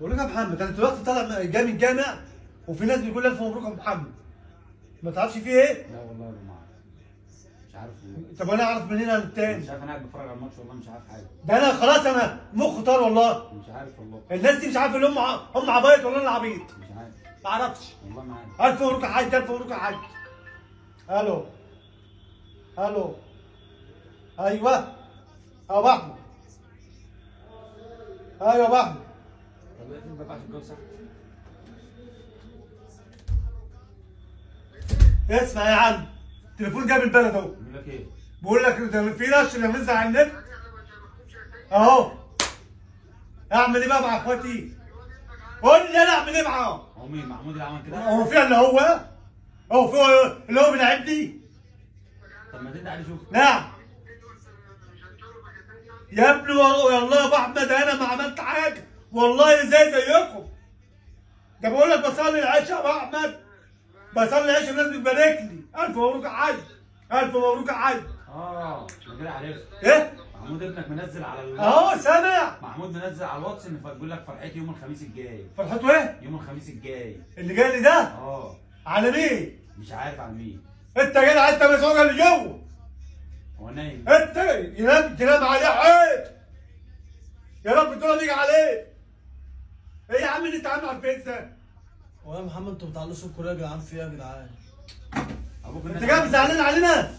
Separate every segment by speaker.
Speaker 1: بقول لك يا محمد انا دلوقتي طالع جاي من الجامع وفي ناس بيقول لي الف مبروك يا أبو محمد ما تعرفش فيه ايه؟
Speaker 2: لا والله يا جماعه مش عارف والله.
Speaker 1: طب انا اعرف منين انا التاني؟
Speaker 2: مش عارف انا قاعد بتفرج على الماتش والله مش عارف حاجه
Speaker 1: ده انا خلاص انا مخي طار والله
Speaker 2: مش عارف والله
Speaker 1: الناس دي مش عارفه ان هم ع- هم عبايط ولا انا عبيط
Speaker 2: مش عارف
Speaker 1: ما اعرفش
Speaker 2: والله ما عارف
Speaker 1: الف مبروك يا حاج الف مبروك يا حاج الو الو ايوه يا ابو احمد ايوه يا ابو احمد
Speaker 2: طب اقفل الباب عشان الجو ساعه
Speaker 1: اسمع يا عم التليفون جاب البلد اهو
Speaker 2: بيقول لك ايه؟
Speaker 1: بقول لك ده في نشر نزل على النت اهو اعمل ايه بقى مع اخواتي قول لي انا اعمل ايه معاهم
Speaker 2: هو مين محمود اللي عمل كده؟
Speaker 1: هو في اللي هو هو في اللي هو بيلعبني
Speaker 2: طب ما تدي عليه شوف
Speaker 1: نعم يا ابني والله والله يا ابو احمد انا ما عملت حاجه والله زي زيكم ده بقول لك بصلي العشاء يا ابو احمد بصلي العشاء الناس بتبارك لي الف مبروك يا حاج الف مبروك يا حاج
Speaker 2: اه انا كده عرفت
Speaker 1: ايه
Speaker 2: محمود ابنك منزل على الواتس
Speaker 1: اهو سامع
Speaker 2: محمود منزل على الواتس ان بيقول لك فرحتي يوم الخميس الجاي
Speaker 1: فرحته ايه
Speaker 2: يوم الخميس الجاي
Speaker 1: اللي جاي لي ده
Speaker 2: اه
Speaker 1: على مين
Speaker 2: مش عارف على مين
Speaker 1: انت جدع انت مسؤول اللي جوه
Speaker 2: هو نايم
Speaker 1: انت ينام تنام عليه حيط يا رب تقول يجي عليه ايه يا عم اللي انت عامل على الفيس ده
Speaker 3: هو يا محمد انتوا بتعلوا صوتكم يا جدعان في ايه يا جدعان؟
Speaker 2: ابوك
Speaker 1: انت جاي زعلان علينا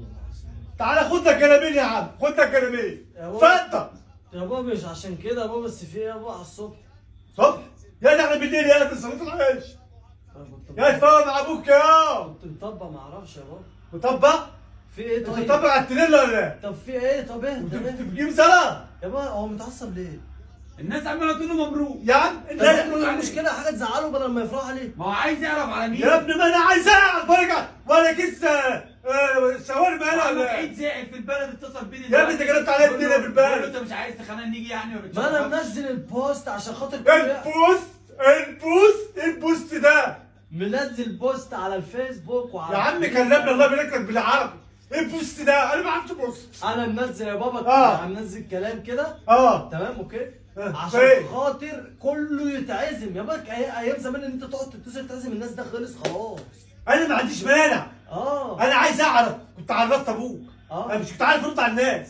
Speaker 1: تعالى خد لك جلابيه يا عم خد لك جلابيه
Speaker 3: يا بابا.
Speaker 1: اتفضل
Speaker 3: يا بابا مش عشان كده يا بابا بس في ايه يا بابا على الصبح؟
Speaker 1: صبح يا ده احنا بالليل يا ده صلاه العيش
Speaker 3: انا كنت
Speaker 1: يا اتفاهم مع ابوك يا
Speaker 3: كنت مطبق ما اعرفش يا بابا
Speaker 1: مطبق
Speaker 3: في ايه
Speaker 1: انت
Speaker 3: طيب؟
Speaker 1: مطبق على التريلا ولا ايه؟
Speaker 3: طب في ايه طب ايه
Speaker 1: انت
Speaker 3: طب
Speaker 1: بت-
Speaker 3: ايه؟
Speaker 1: بتجيب صلاه
Speaker 3: يا بابا هو متعصب ليه؟
Speaker 2: الناس عماله تقول له مبروك
Speaker 1: يا عم
Speaker 3: طب
Speaker 1: لا
Speaker 3: ايه المشكله حاجه تزعله بدل ما يفرح عليه؟
Speaker 2: ما هو عايز يعرف على مين
Speaker 1: يا ابني ما انا عايز اعرف ولا ولا كيس آه، آه، شاورما انا
Speaker 2: عمك
Speaker 1: ولا
Speaker 2: عيد زعل في البلد اتصل بيني
Speaker 1: يا ابني انت جربت عليا
Speaker 2: بقول له-
Speaker 1: الدنيا في البلد.
Speaker 2: بقول له انت مش عايز تخلينا نيجي يعني ولا
Speaker 3: ما انا
Speaker 2: بتشوف؟
Speaker 3: منزل البوست عشان خاطر
Speaker 1: البوست البوست البوست ده
Speaker 3: منزل بوست على الفيسبوك وعلى
Speaker 1: يا عم كلمنا الله يبارك لك بالعربي ايه البوست ده انا ما اعرفش بوست
Speaker 3: انا منزل يا بابا
Speaker 1: اه.
Speaker 3: يعني منزل كلام كده
Speaker 1: اه
Speaker 3: تمام اوكي
Speaker 1: اه،
Speaker 3: عشان
Speaker 1: طيب.
Speaker 3: خاطر كله يتعزم يا بابا أي- ايام زمان ان انت تقعد تتصل تعزم الناس ده خلص خلاص
Speaker 1: انا ما عنديش مانع
Speaker 3: اه
Speaker 1: انا عايز اعرف كنت عرفت ابوك
Speaker 3: اه.
Speaker 1: انا مش كنت عارف ارد على الناس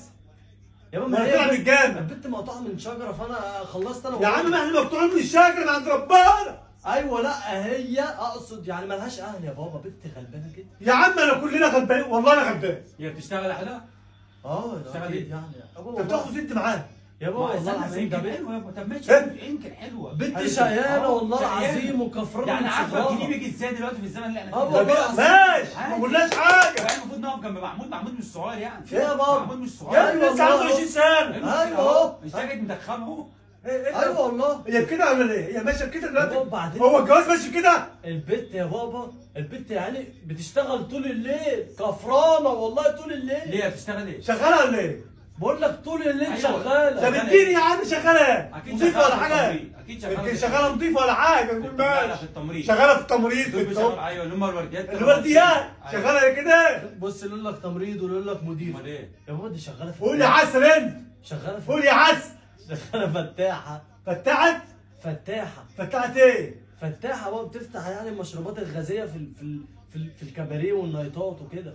Speaker 3: يا
Speaker 1: ما
Speaker 3: بابا
Speaker 1: أنا
Speaker 3: هي
Speaker 1: طالع من
Speaker 3: البنت-
Speaker 1: الجامع.
Speaker 3: البنت مقطوعه من شجره فانا خلصت انا
Speaker 1: يا عم ما احنا مقطوعين من الشجره من عند ربنا
Speaker 3: ايوه لا هي اقصد يعني ملهاش اهل يا بابا بنت غلبانه كده
Speaker 1: يا عم انا كلنا غلبان والله انا غلبان
Speaker 2: هي بتشتغل احلى
Speaker 3: اه ده
Speaker 2: اشتغل
Speaker 3: أكيد
Speaker 2: ايه؟
Speaker 3: يعني يا بابا
Speaker 1: انت بتاخد انت معاه
Speaker 3: يا بابا والله العظيم ده
Speaker 2: يمكن
Speaker 3: بنت
Speaker 2: حلوه يا ابني. طب ماشي
Speaker 1: إيه؟
Speaker 2: يمكن حلوه
Speaker 3: بنت
Speaker 1: أيوة.
Speaker 3: شقيانه
Speaker 2: آه،
Speaker 3: والله
Speaker 2: شقيانة.
Speaker 3: العظيم وكفرانه
Speaker 2: يعني
Speaker 3: من
Speaker 2: عارفه
Speaker 3: صغرها.
Speaker 2: الجنيه بيجي ازاي دلوقتي في الزمن اللي احنا
Speaker 3: اه
Speaker 2: فيه
Speaker 3: والله
Speaker 2: ده؟
Speaker 3: العظيم.
Speaker 1: ماشي ما قلناش حاجه
Speaker 2: يعني المفروض نقف جنب محمود محمود مش صغير يعني
Speaker 3: في إيه يا بابا؟
Speaker 2: محمود مش
Speaker 1: يا
Speaker 2: صغير
Speaker 1: ابني لسه عنده 20 سنه
Speaker 3: أيوة أهو.
Speaker 2: اشتغلت مدخنه اهو
Speaker 1: إيه- إيه
Speaker 3: ايوه
Speaker 1: ده؟
Speaker 3: والله
Speaker 1: هي كده ولا ايه؟ هي ماشيه كده
Speaker 3: بابا
Speaker 1: دلوقتي
Speaker 3: بعدين-
Speaker 1: هو الجواز ماشي كده؟
Speaker 3: البت يا بابا البت يعني بتشتغل طول الليل كفرانه والله طول الليل
Speaker 2: ليه هي بتشتغل ايه؟
Speaker 1: شغاله ولا ايه؟
Speaker 3: بقول لك طول الليل
Speaker 2: أيوة.
Speaker 3: شغاله
Speaker 1: طب اديني يا عم شغاله ايه؟
Speaker 2: اكيد
Speaker 1: نظيفه
Speaker 2: شغالة
Speaker 1: ولا
Speaker 2: في
Speaker 1: حاجه؟
Speaker 2: التمريض. اكيد شغاله
Speaker 1: يمكن
Speaker 2: في
Speaker 1: شغاله نظيفه ولا حاجه
Speaker 2: في
Speaker 1: نقول
Speaker 2: التمريض. لا،
Speaker 1: ماشي
Speaker 2: في التمريض
Speaker 1: شغاله في التمريض في
Speaker 2: دول
Speaker 1: التمريض
Speaker 2: بيشتغل ايوه اللي هم الورديات
Speaker 1: الورديات شغاله كده
Speaker 3: بص يقول لك تمريض ويقول لك مدير
Speaker 2: امال ايه؟
Speaker 3: يا بابا دي شغاله في
Speaker 1: قول يا عسل انت
Speaker 3: شغاله في
Speaker 1: قول يا عسل
Speaker 3: شغاله فتاحه
Speaker 1: فتحت
Speaker 3: فتاحه
Speaker 1: فتحت ايه؟
Speaker 3: فتاحه بقى بتفتح يعني المشروبات الغازيه في ال... في ال... في, ال... في الكباريه والنايتات وكده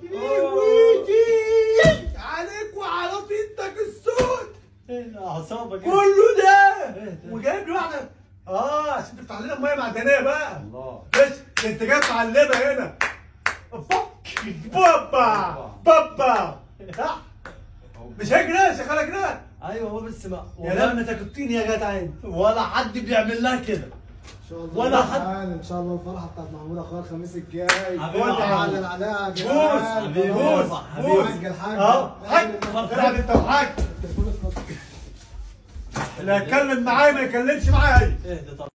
Speaker 1: ويجي عليك وعلى طينتك السود
Speaker 3: ايه اعصابك
Speaker 1: كله ده
Speaker 3: إيه ده؟
Speaker 1: وجايب لي واحده اه عشان تفتح لنا ميه معدنيه بقى
Speaker 2: الله
Speaker 1: ماشي ده انت جاي معلمه هنا فك بابا بابا ها؟ مش هيك كده شغاله كده
Speaker 3: ايوه هو بس ما
Speaker 1: يا لما تكتيني يا جدع انت
Speaker 3: ولا حد بيعمل لها كده
Speaker 4: ان شاء الله
Speaker 3: ولا حد-
Speaker 4: تعالى ان شاء الله الفرحه بتاعت محمود اخويا الخميس الجاي
Speaker 3: حبيبي
Speaker 1: يا عم.
Speaker 4: اعلن عليها يا
Speaker 1: بوس
Speaker 4: جدعان
Speaker 3: حبيبي
Speaker 4: خلاص.
Speaker 3: بوس
Speaker 1: بوس
Speaker 4: حاج الحاج
Speaker 1: اه حاج
Speaker 4: اعلن
Speaker 1: العب انت وحاج
Speaker 4: التليفون اتنطق.
Speaker 1: اللي هيتكلم معايا ما يكلمش معايا
Speaker 3: اهدى طب